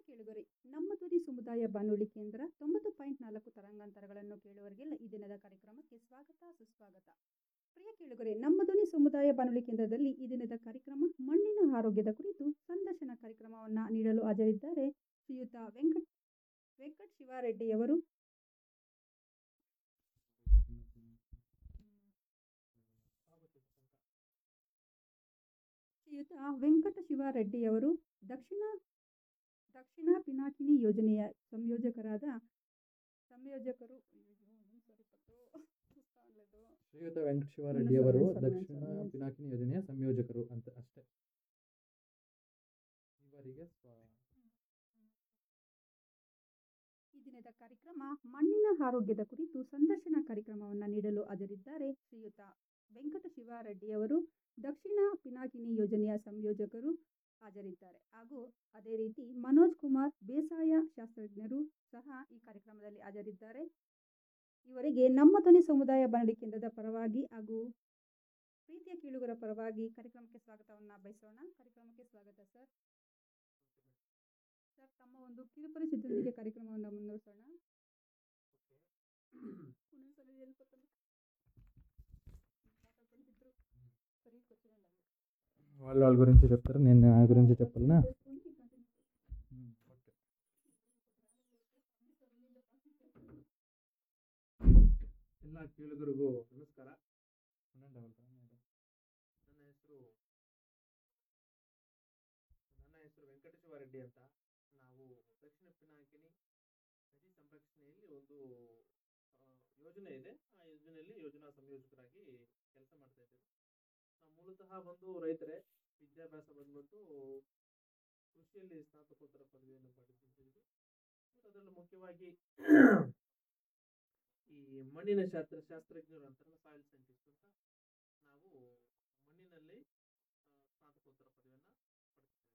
ಕೇಳುಗರೆ ನಮ್ಮ ಧ್ವನಿ ಸಮುದಾಯ ಬಾನುಲಿ ಕೇಂದ್ರ ತೊಂಬತ್ತು ಪಾಯಿಂಟ್ ನಾಲ್ಕು ತರಂಗಾಂತರಗಳನ್ನು ಕೇಳುವವರಿಗೆಲ್ಲ ಈ ದಿನದ ಕಾರ್ಯಕ್ರಮಕ್ಕೆ ಸ್ವಾಗತ ಸುಸ್ವಾಗತ ಪ್ರಿಯ ಕೇಳುಗರೆ ನಮ್ಮ ಧ್ವನಿ ಸಮುದಾಯ ಬಾನುಲಿ ಕೇಂದ್ರದಲ್ಲಿ ಈ ದಿನದ ಕಾರ್ಯಕ್ರಮ ಮಣ್ಣಿನ ಆರೋಗ್ಯದ ಕುರಿತು ಸಂದರ್ಶನ ಕಾರ್ಯಕ್ರಮವನ್ನು ನೀಡಲು ಹಾಜರಿದ್ದಾರೆ ಶ್ರೀಯುತ ವೆಂಕಟ್ ವೆಂಕಟ್ ಶಿವಾರೆಡ್ಡಿಯವರು ಶ್ರೀಯುತ ವೆಂಕಟ ಶಿವಾರೆಡ್ಡಿಯವರು ದಕ್ಷಿಣ ದಕ್ಷಿಣ ಪಿನಾಕಿನಿ ಯೋಜನೆಯ ಸಂಯೋಜಕರಾದ ಸಂಯೋಜಕರು ಅಯ್ಯಯ್ಯೋ, sorry ಪಟ್ಟು, ಗೊತ್ತಾಗ್ಲಿದ್ದು. ಶ್ರೀಯುತ ವೆಂಕಟ ಶಿವಾರೆಡ್ಡಿಯವರು ಸರಿ, ಸರಿ, ದಕ್ಷಿಣ ಸರಿ. ಪಿನಾಕಿನಿ ಯೋಜನೆಯ ಸಂಯೋಜಕರು ಅಂತ ಅಷ್ಟೇ ಇವರಿಗೆ ಸ್ವ- ಈ ದಿನದ ಕಾರ್ಯಕ್ರಮ ಮಣ್ಣಿನ ಆರೋಗ್ಯದ ಕುರಿತು ಸಂದರ್ಶನ ಕಾರ್ಯಕ್ರಮವನ್ನು ನೀಡಲು ಹಾಜರಿದ್ದಾರೆ ಶ್ರೀಯುತ ವೆಂಕಟ ಶಿವಾರೆಡ್ಡಿಯವರು ದಕ್ಷಿಣ ಪಿನಾಕಿನಿ ಯೋಜನೆಯ ಸಂಯೋಜಕರು ಹಾಜರಿದ್ದಾರೆ ಹಾಗೂ ಅದೇ ರೀತಿ ಮನೋಜ್ ಕುಮಾರ್ ಬೇಸಾಯ ಶಾಸ್ತ್ರಜ್ಞರು ಸಹ ಈ ಕಾರ್ಯಕ್ರಮದಲ್ಲಿ ಹಾಜರಿದ್ದಾರೆ ಇವರಿಗೆ ನಮ್ಮ ಧ್ವನಿ ಸಮುದಾಯ ಬಾನುಲಿ ಕೇಂದ್ರದ ಪರವಾಗಿ ಹಾಗೂ ಪ್ರೀತಿಯ ಕೇಳುಗರ ಪರವಾಗಿ ಕಾರ್ಯಕ್ರಮಕ್ಕೆ ಸ್ವಾಗತವನ್ನು ಬಯಸೋಣ ಕಾರ್ಯಕ್ರಮಕ್ಕೆ ಸ್ವಾಗತ ಸರ್ ಸರ್ ತಮ್ಮ ಒಂದು ಕಿರುಪರಿಚಿತರೊಂದಿಗೆ ಕಾರ್ಯಕ್ರಮವನ್ನು ಮುಂದುವರಿಸೋಣ ಒಂದೊಂದ್ಸಲ ಹೇಳ್ಕೊತಾರೆ. ಮಾತಾಡ್ಕೊಂತಿದ್ರು. ಸರಿ ಗೊತ್ತಿರಲ್ಲ. వాళ్ళ వాళ్ళ గురించి చెప్తారు నేను నా గురించి చెప్పాలనా ಎಲ್ಲ ಕೇಳುಗರಿಗೂ ನಮಸ್ಕಾರ ನನ್ನ ಹೆಸರು ನನ್ನ ಹೆಸರು ವೆಂಕಟೇಶ್ವರ ರೆಡ್ಡಿ ಅಂತ ನಾವು ದಕ್ಷಿಣ ಪಿನಾಕಿನಿ ನದಿ ಸಂರಕ್ಷಣೆಯಲ್ಲಿ ಒಂದು ಆ, ಯೋಜನೆ ಇದೆ ಆ ಯೋಜನೆಯಲ್ಲಿ ಯೋಜನಾ ಸಂಯೋಜಕರಾಗಿ ಕೆಲಸ ಮಾಡ್ತಾ ಇದ್ದೇವೆ ನಾವು ಮೂಲತಃ ಬಂದು ರೈತರೇ ವಿದ್ಯಾಭ್ಯಾಸ ಬಂದ್ಬಿಟ್ಟು ಕೃಷಿಯಲ್ಲಿ ಸ್ನಾತಕೋತ್ತರ ಪದವಿಯನ್ನು ಪಡೆದಿದ್ದೀವಿ ಮತ್ತು ಅದರಲ್ಲೂ ಮುಖ್ಯವಾಗಿ ಈ ಮಣ್ಣಿನ ಶಾಸ್ತ್ರ ಶಾಸ್ತ್ರಜ್ಞರು ಅಂತಾರಲ್ಲ ಸಾಯಿಲ್ ಸೈಂಟಿಸ್ಟ್ ಅಂತ ನಾವು ಮಣ್ಣಿನಲ್ಲಿ ಆ, ಸ್ನಾತಕೋತ್ತರ ಪದವಿಯನ್ನು ಪಡೆದಿದ್ದೇವೆ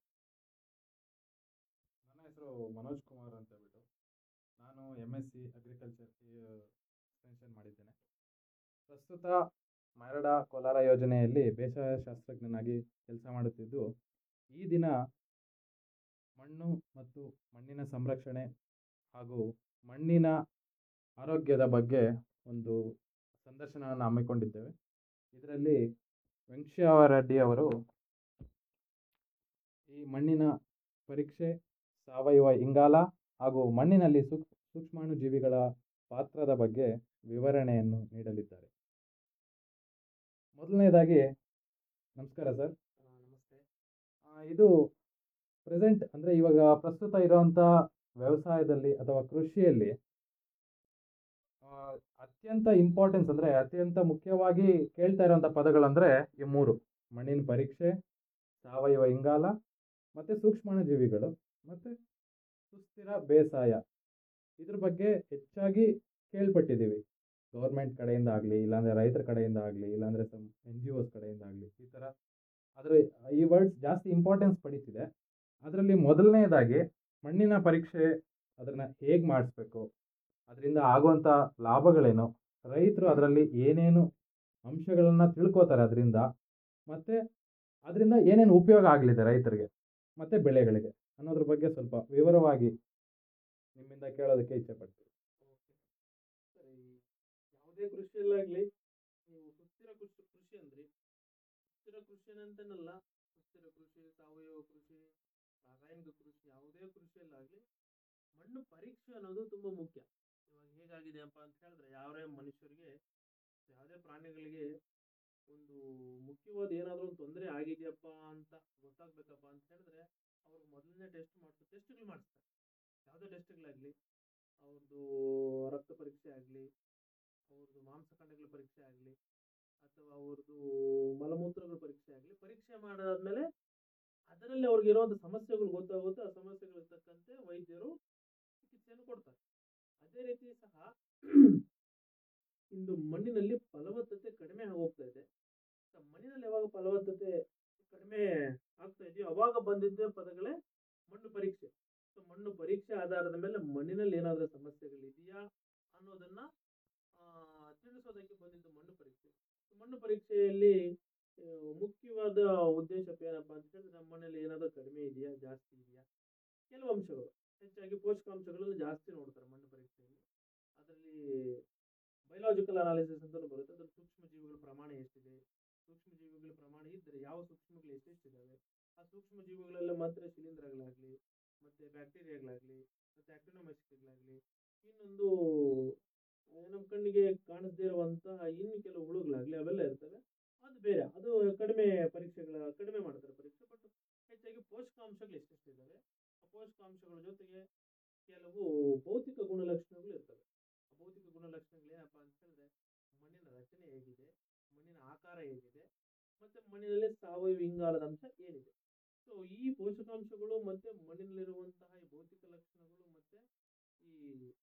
ನನ್ನ ಹೆಸರು ಮನೋಜ್ ಕುಮಾರ್ ಅಂತ ಹೇಳ್ಬಿಟ್ಟು ನಾನು M S C agriculture extension ಮಾಡಿದ್ದೇನೆ ಪ್ರಸ್ತುತ ಮರಡ ಕೋಲಾರ ಯೋಜನೆಯಲ್ಲಿ ಬೇಸಾಯ ಶಾಸ್ತ್ರಜ್ಞನಾಗಿ ಕೆಲಸ ಮಾಡುತ್ತಿದ್ದು ಈ ದಿನ ಮಣ್ಣು ಮತ್ತು ಮಣ್ಣಿನ ಸಂರಕ್ಷಣೆ ಹಾಗೂ ಮಣ್ಣಿನ ಆರೋಗ್ಯದ ಬಗ್ಗೆ ಒಂದು ಸಂದರ್ಶನವನ್ನು ಹಮ್ಮಿಕೊಂಡಿದ್ದೇವೆ ಇದರಲ್ಲಿ ವೆಂಕಟೇಶ್ವರರೆಡ್ಡಿ ಅವರು ಈ ಮಣ್ಣಿನ ಪರೀಕ್ಷೆ ಸಾವಯವ ಇಂಗಾಲ ಹಾಗೂ ಮಣ್ಣಿನಲ್ಲಿ ಸೂಕ್ ಸೂಕ್ಷ್ಮಾಣು ಜೀವಿಗಳ ಪಾತ್ರದ ಬಗ್ಗೆ ವಿವರಣೆಯನ್ನು ನೀಡಲಿದ್ದಾರೆ ಮೊದಲನೇದಾಗಿ ನಮಸ್ಕಾರ ಸರ್ ಆ, ನಮಸ್ತೆ ಆ, ಇದು ಪ್ರೆಸೆಂಟ್ ಅಂದರೆ ಇವಾಗ ಪ್ರಸ್ತುತ ಇರುವಂಥ ವ್ಯವಸಾಯದಲ್ಲಿ ಅಥವಾ ಕೃಷಿಯಲ್ಲಿ ಆ, ಅತ್ಯಂತ ಇಂಪಾರ್ಟೆನ್ಸ್ ಅಂದರೆ ಅತ್ಯಂತ ಮುಖ್ಯವಾಗಿ ಕೇಳ್ತಾ ಇರುವಂಥ ಪದಗಳಂದರೆ ಈ ಮೂರು ಮಣ್ಣಿನ ಪರೀಕ್ಷೆ ಸಾವಯವ ಇಂಗಾಲ ಮತ್ತು ಸೂಕ್ಷ್ಮಾಣುಜೀವಿಗಳು ಮತ್ತು ಸುಸ್ಥಿರ ಬೇಸಾಯ ಇದ್ರ ಬಗ್ಗೆ ಹೆಚ್ಚಾಗಿ ಕೇಳ್ಪಟ್ಟಿದ್ದೀವಿ ಗೌರ್ಮೆಂಟ್ ಕಡೆಯಿಂದ ಆಗಲಿ ಇಲ್ಲಾಂದರೆ ರೈತರ ಕಡೆಯಿಂದ ಆಗಲಿ ಇಲ್ಲಾಂದರೆ ಸಮ್ ಎನ್ ಜಿ ಒಸ್ ಕಡೆಯಿಂದ ಆಗಲಿ ಈ ಥರ ಆದರೆ ಈ ವರ್ಡ್ಸ್ ಜಾಸ್ತಿ ಇಂಪಾರ್ಟೆನ್ಸ್ ಪಡೀತಿದೆ ಅದರಲ್ಲಿ ಮೊದಲನೇದಾಗಿ ಮಣ್ಣಿನ ಪರೀಕ್ಷೆ ಅದನ್ನು ಹೇಗೆ ಮಾಡಿಸ್ಬೇಕು ಅದರಿಂದ ಆಗುವಂಥ ಲಾಭಗಳೇನು ರೈತರು ಅದರಲ್ಲಿ ಏನೇನು ಅಂಶಗಳನ್ನು ತಿಳ್ಕೊತಾರೆ ಅದರಿಂದ ಮತ್ತು ಅದರಿಂದ ಏನೇನು ಉಪಯೋಗ ಆಗಲಿದೆ ರೈತರಿಗೆ ಮತ್ತು ಬೆಳೆಗಳಿಗೆ ಅನ್ನೋದ್ರ ಬಗ್ಗೆ ಸ್ವಲ್ಪ ವಿವರವಾಗಿ ನಿಮ್ಮಿಂದ ಕೇಳೋದಕ್ಕೆ ಇಚ್ಛೆಪಡ್ತೀನಿ ಓಕೆ ಸರಿ ಯಾವುದೇ ಕೃಷಿಯಲ್ಲಾಗಲಿ ನೀವು ಸುಸ್ಥಿರ ಕೃಷಿ ಕೃಷಿ ಅಂದ್ರಿ ಸುಸ್ಥಿರ ಕೃಷಿ ಅಂತನಲ್ಲ ಸುಸ್ಥಿರ ಕೃಷಿ ಸಾವಯವ ಕೃಷಿ ರಾಸಾಯನಿಕ ಕೃಷಿ ಯಾವುದೇ ಕೃಷಿಯಲ್ಲಾಗಲಿ ಮಣ್ಣು ಪರೀಕ್ಷೆ ಅನ್ನೋದು ತುಂಬ ಮುಖ್ಯ ಇವಾಗ ಹೇಗಾಗಿದೆಯಪ್ಪ ಅಂತ ಹೇಳಿದ್ರೆ ಯಾವೇ ಮನುಷ್ಯರಿಗೆ ಯಾವುದೇ ಪ್ರಾಣಿಗಳಿಗೆ ಒಂದು ಮುಖ್ಯವಾದ ಏನಾದರೂ ಒಂದು ತೊಂದರೆ ಆಗಿದೆಯಪ್ಪ ಅಂತ ಗೊತ್ತಾಗ್ಬೇಕಪ್ಪ ಅಂತ ಹೇಳಿದ್ರೆ ಅವ್ರು ಮೊದಲನೇ ಟೆಸ್ಟ್ ಮಾಡಿಸ್ತಾರೆ ಟೆಸ್ಟ್ಗಳು ಮಾಡಿಸ್ತಾರೆ ಯಾವುದೇ ಟೆಸ್ಟ್ಗಳಾಗಲಿ ಅವ್ರದ್ದು ರಕ್ತ ಪರೀಕ್ಷೆ ಆಗಲಿ ಅವ್ರದ್ದು ಮಾಂಸಖಂಡಗಳ ಪರೀಕ್ಷೆ ಆಗಲಿ ಅಥವಾ ಅವ್ರದ್ದು ಮಲಮೂತ್ರಗಳ ಪರೀಕ್ಷೆ ಆಗಲಿ ಪರೀಕ್ಷೆ ಮಾಡಾದ್ಮೇಲೆ ಅದರಲ್ಲಿ ಅವ್ರಿಗೆ ಇರುವಂಥ ಸಮಸ್ಯೆಗಳು ಗೊತ್ತಾಗುತ್ತೆ ಆ ಸಮಸ್ಯೆಗಳಿಗೆ ತಕ್ಕಂತೆ ವೈದ್ಯರು ಚಿಕಿತ್ಸೆಯನ್ನು ಕೊಡ್ತಾರೆ ಅದೇ ರೀತಿ ಸಹ ಇಂದು ಮಣ್ಣಿನಲ್ಲಿ ಫಲವತ್ತತೆ ಕಡಿಮೆ ಹೋಗ್ತಾ ಇದೆ ಸೊ ಮಣ್ಣಿನಲ್ಲಿ ಯಾವಾಗ ಫಲವತ್ತತೆ ಕಡಿಮೆ ಆಗ್ತಾ ಇದೆಯೋ ಅವಾಗ ಬಂದಿದ್ದ ಪದಗಳೇ ಮಣ್ಣು ಪರೀಕ್ಷೆ ಸೊ ಮಣ್ಣು ಪರೀಕ್ಷೆ ಆಧಾರದ ಮೇಲೆ ಮಣ್ಣಿನಲ್ಲಿ ಏನಾದರೂ ಸಮಸ್ಯೆಗಳಿದೆಯಾ ಅನ್ನೋದನ್ನ ಆ, ತಿಳಿಸೋದಕ್ಕೆ ಬಂದಿದ್ದು ಮಣ್ಣು ಪರೀಕ್ಷೆ ಸೊ ಮಣ್ಣು ಪರೀಕ್ಷೆಯಲ್ಲಿ ಆ, ಮುಖ್ಯವಾದ ಉದ್ದೇಶ ಏನಪ್ಪ ಅಂತ ಹೇಳಿದ್ರೆ ನಮ್ಮ ಮನೇಲಿ ಏನಾದರೂ ಕಡಿಮೆ ಇದೆಯಾ ಜಾಸ್ತಿ ಇದೆಯಾ ಕೆಲವು ಅಂಶಗಳು ಹೆಚ್ಚಾಗಿ ಪೋಷಕಾಂಶಗಳನ್ನು ಜಾಸ್ತಿ ನೋಡ್ತಾರೆ ಮಣ್ಣು ಪರೀಕ್ಷೆಯಲ್ಲಿ ಅದರಲ್ಲಿ ಬಯೋಲಾಜಿಕಲ್ ಅನಾಲಿಸಿಸ್ ಅಂತಲೂ ಬರುತ್ತೆ ಅದ್ರಲ್ಲಿ ಸೂಕ್ಷ್ಮ ಜೀವಿಗಳ ಪ್ರಮಾಣ ಎಷ್ಟಿದೆ ಸೂಕ್ಷ್ಮ ಜೀವಿಗಳ ಪ್ರಮಾಣ ಇದ್ದರೆ ಯಾವ ಸೂಕ್ಷ್ಮಗಳು ಎಷ್ಟೆಷ್ಟಿದ್ದಾವೆ ಆ ಸೂಕ್ಷ್ಮ ಜೀವಿಗಳೆಲ್ಲ ಮಾತ್ರ ಶಿಲೀಂಧ್ರಗಳಾಗಲಿ ಮತ್ತು ಬ್ಯಾಕ್ಟೀರಿಯಾಗಳಾಗಲಿ ಮತ್ತು ಆಕ್ಟಿನೋಮೈಸಿಸ್ಗಳಾಗಲಿ ಇನ್ನೊಂದು ನಮ್ಮ ಕಣ್ಣಿಗೆ ಕಾಣಿಸದೇ ಇರುವಂತಹ ಇನ್ನು ಕೆಲವು ಹುಳುಗಳಾಗಲಿ ಅವೆಲ್ಲ ಇರ್ತವೆ ಅದು ಬೇರೆ ಅದು ಕಡಿಮೆ ಪರೀಕ್ಷೆಗಳ ಕಡಿಮೆ ಮಾಡ್ತಾರೆ ಪರೀಕ್ಷೆ ಬಟ್ ಹೆಚ್ಚಾಗಿ ಪೋಷಕಾಂಶಗಳು ಎಷ್ಟೆಷ್ಟಿದ್ದಾವೆ ಆ ಪೋಷಕಾಂಶಗಳ ಜೊತೆಗೆ ಕೆಲವು ಭೌತಿಕ ಗುಣಲಕ್ಷಣಗಳು ಇರ್ತವೆ ಆ ಭೌತಿಕ ಗುಣಲಕ್ಷಣಗಳು ಏನಪ್ಪ ಅಂತ ಹೇಳಿದ್ರೆ ಮಣ್ಣಿನ ರಚನೆ ಹೇಗಿದೆ ಮಣ್ಣಿನ ಆಕಾರ ಹೇಗಿದೆ ಮತ್ತು ಮಣ್ಣಿನಲ್ಲಿ ಸಾವಯವ ಇಂಗಾಲದ ಅಂಶ ಏನಿದೆ ಸೊ ಈ ಪೋಷಕಾಂಶಗಳು ಮತ್ತು ಮಣ್ಣಿನಲ್ಲಿರುವಂತಹ ಈ ಭೌತಿಕ ಲಕ್ಷಣಗಳು ಮತ್ತು ಈ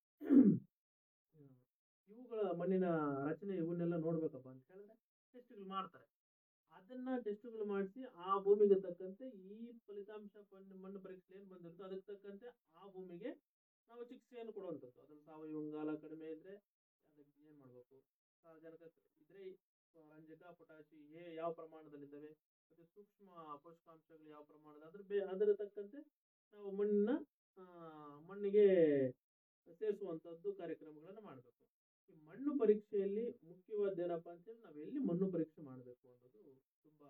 ಇವುಗಳ ಮಣ್ಣಿನ ರಚನೆ ಇವನ್ನೆಲ್ಲ ನೋಡ್ಬೇಕಪ್ಪ ಅಂತ ಹೇಳಿದ್ರೆ ಟೆಸ್ಟ್ಗಳು ಮಾಡ್ತಾರೆ ಅದನ್ನ ಟೆಸ್ಟ್ಗಳು ಮಾಡಿಸಿ ಆ ಭೂಮಿಗೆ ತಕ್ಕಂತೆ ಈ ಫಲಿತಾಂಶ ಮಣ್ಣು ಮಣ್ಣು ಪರೀಕ್ಷೆ ಏನು ಬಂದಿರುತ್ತೋ ಅದಕ್ಕೆ ತಕ್ಕಂತೆ ಆ ಭೂಮಿಗೆ ನಾವು ಚಿಕಿತ್ಸೆಯನ್ನು ಕೊಡುವಂಥದ್ದು ಅದ್ರಲ್ಲಿ ಸಾವಯವ ಇಂಗಾಲ ಕಡಿಮೆ ಇದ್ದರೆ ಅದಕ್ಕೆ ಏನು ಮಾಡಬೇಕು ಸಾರಜನಕ ಇದ್ರೆ ರಂಜಕ ಪೊಟ್ಯಾಶಿ ಏ ಯಾವ ಪ್ರಮಾಣದಲ್ಲಿದ್ದಾವೆ ಮತ್ತು ಸೂಕ್ಷ್ಮ ಪೋಷಕಾಂಶಗಳು ಯಾವ ಪ್ರಮಾಣದ ಅದ್ರ ಬೇ ಅದರ ತಕ್ಕಂತೆ ನಾವು ಮಣ್ಣನ್ನ ಮಣ್ಣಿಗೆ ಸೇರಿಸುವಂಥದ್ದು ಕಾರ್ಯಕ್ರಮಗಳನ್ನು ಮಾಡಬೇಕು ಈ ಮಣ್ಣು ಪರೀಕ್ಷೆಯಲ್ಲಿ ಮುಖ್ಯವಾದ ಏನಪ್ಪ ಅಂತೇಳಿ ನಾವು ಎಲ್ಲಿ ಮಣ್ಣು ಪರೀಕ್ಷೆ ಮಾಡಬೇಕು ಅನ್ನೋದು ತುಂಬ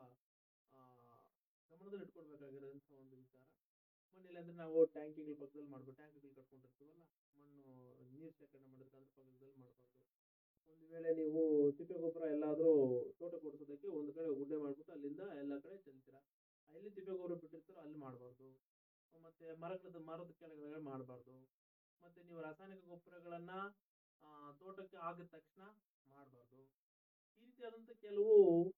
ಗಮನದಲ್ಲಿ ಇಟ್ಕೊಳ್ಬೇಕಾಗಿರೋಂಥ ಒಂದು ವಿಚಾರ ಮಣ್ಣಲ್ಲಿ ಅಂದರೆ ನಾವು ಟ್ಯಾಂಕಿಗಳ ಪಕ್ಕದಲ್ಲಿ ಮಾಡಬೇಕು ಟ್ಯಾಂಕಿಗಳು ಕಟ್ಕೊಂಡಿರ್ತೀವಲ್ಲ ಮಣ್ಣು ನೀರು ಶೇಖರಣೆ ಮಾಡೋದಕ್ಕೆ ಅದ್ರ ಪಕ್ಕದಲ್ಲಿ ಮಾಡಬಾರ್ದು ಒಂದು ವೇಳೆ ನೀವು ತಿಪ್ಪೆ ಗೊಬ್ಬರ ಎಲ್ಲಾದರೂ ತೋಟ ಕೊಡಿಸೋದಕ್ಕೆ ಒಂದು ಕಡೆ ಗುಡ್ಡೆ ಮಾಡಿಬಿಟ್ಟು ಅಲ್ಲಿಂದ ಎಲ್ಲ ಕಡೆ ಚೆಲ್ತೀರ ಎಲ್ಲಿ ತಿಪ್ಪೆ ಗೊಬ್ಬರ ಬಿಟ್ಟಿರ್ತಾರೋ ಅಲ್ಲಿ ಮಾಡಬಾರ್ದು ಮತ್ತು ಮರಗಳದ್ದು ಮರದ ಕೆಳಗಡೆ ಮಾಡಬಾರ್ದು ಮತ್ತು ನೀವು ರಾಸಾಯನಿಕ ಗೊಬ್ಬರಗಳನ್ನು ತೋಟಕ್ಕೆ ಆಗಿದ ತಕ್ಷಣ ಮಾಡಬಾರ್ದು ಈ ರೀತಿಯಾದಂಥ ಕೆಲವು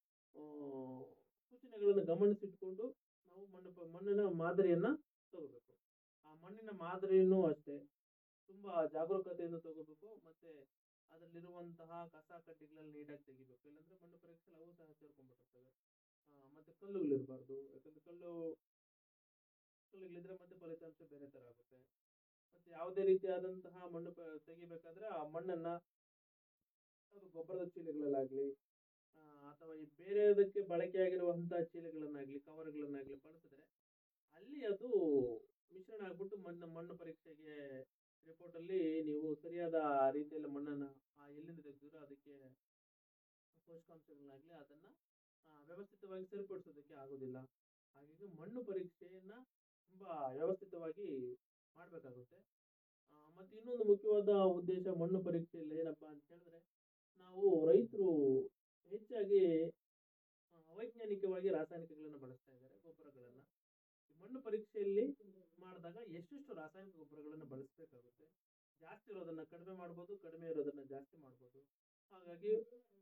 ಸೂಚನೆಗಳನ್ನು ಗಮನಿಸಿಟ್ಕೊಂಡು ನಾವು ಮಣ್ಣು ಪ ಮಣ್ಣಿನ ಮಾದರಿಯನ್ನು ತಗೋಬೇಕು ಆ ಮಣ್ಣಿನ ಮಾದರಿಯೂ ಅಷ್ಟೇ ತುಂಬ ಜಾಗರೂಕತೆಯಿಂದ ತಗೋಬೇಕು ಮತ್ತು ಅದರಲ್ಲಿರುವಂತಹ ಕಸ ಕಡ್ಡಿಗಳಲ್ಲಿ ನೀಟಾಗಿ ತೆಗಿಬೇಕು ಇಲ್ಲಾಂದರೆ ಮಣ್ಣು ಪರೀಕ್ಷೆಯಲ್ಲಿ ಅವು ಸಹ ಸೇರ್ಕೊಂಡ್ಬಿಟ್ಟಿರ್ತವೆ ಮತ್ತು ಕಲ್ಲುಗಳಿರಬಾರ್ದು ಯಾಕಂದರೆ ಕಲ್ಲು ಕಲ್ಲುಗಳಿದ್ರೆ ಮತ್ತೆ ಫಲಿತಾಂಶ ಬೇರೆ ಥರ ಆಗುತ್ತೆ ಮತ್ತು ಯಾವುದೇ ರೀತಿಯಾದಂತಹ ಮಣ್ಣು ಪ ತೆಗಿಬೇಕಾದ್ರೆ ಆ ಮಣ್ಣನ್ನು ಅದು ಗೊಬ್ಬರದ ಚೀಲಗಳಲ್ಲಾಗಲಿ ಅಥವಾ ಈ ಬೇರೆದಕ್ಕೆ ಬಳಕೆಯಾಗಿರುವಂಥ ಚೀಲಗಳನ್ನಾಗಲಿ ಕವರ್ಗಳನ್ನಾಗಲಿ ಬಳಸಿದ್ರೆ ಅಲ್ಲಿ ಅದು ಮಿಶ್ರಣ ಆಗ್ಬಿಟ್ಟು ಮಣ್ಣು ಮಣ್ಣು ಪರೀಕ್ಷೆಗೆ ರಿಪೋರ್ಟಲ್ಲಿ ನೀವು ಸರಿಯಾದ ರೀತಿಯಲ್ಲಿ ಮಣ್ಣನ್ನು ಎಲ್ಲಿಂದ ತೆಗೆದಿರೋ ಅದಕ್ಕೆ ಪೋಷಕಾಂಶಗಳನ್ನಾಗಲಿ ಅದನ್ನು ವ್ಯವಸ್ಥಿತವಾಗಿ ಸರಿಪಡಿಸೋದಕ್ಕೆ ಆಗೋದಿಲ್ಲ ಹಾಗಾಗಿ ಮಣ್ಣು ಪರೀಕ್ಷೆಯನ್ನು ತುಂಬ ವ್ಯವಸ್ಥಿತವಾಗಿ ಮಾಡಬೇಕಾಗುತ್ತೆ ಮತ್ತು ಇನ್ನೊಂದು ಮುಖ್ಯವಾದ ಉದ್ದೇಶ ಮಣ್ಣು ಪರೀಕ್ಷೆಯಲ್ಲಿ ಏನಪ್ಪ ಅಂತ ಹೇಳಿದ್ರೆ ನಾವು ರೈತರು ಹೆಚ್ಚಾಗಿ ಅವೈಜ್ಞಾನಿಕವಾಗಿ ರಾಸಾಯನಿಕಗಳನ್ನು ಬಳಸ್ತಾ ಇದ್ದಾರೆ ಗೊಬ್ಬರಗಳನ್ನು ಮಣ್ಣು ಪರೀಕ್ಷೆಯಲ್ಲಿ ಮಾಡಿದಾಗ ಎಷ್ಟೆಷ್ಟು ರಾಸಾಯನಿಕ ಗೊಬ್ಬರಗಳನ್ನು ಬಳಸಬೇಕಾಗುತ್ತೆ ಜಾಸ್ತಿ ಇರೋದನ್ನು ಕಡಿಮೆ ಮಾಡ್ಬೋದು ಕಡಿಮೆ ಇರೋದನ್ನು ಜಾಸ್ತಿ ಮಾಡ್ಬೋದು ಹಾಗಾಗಿ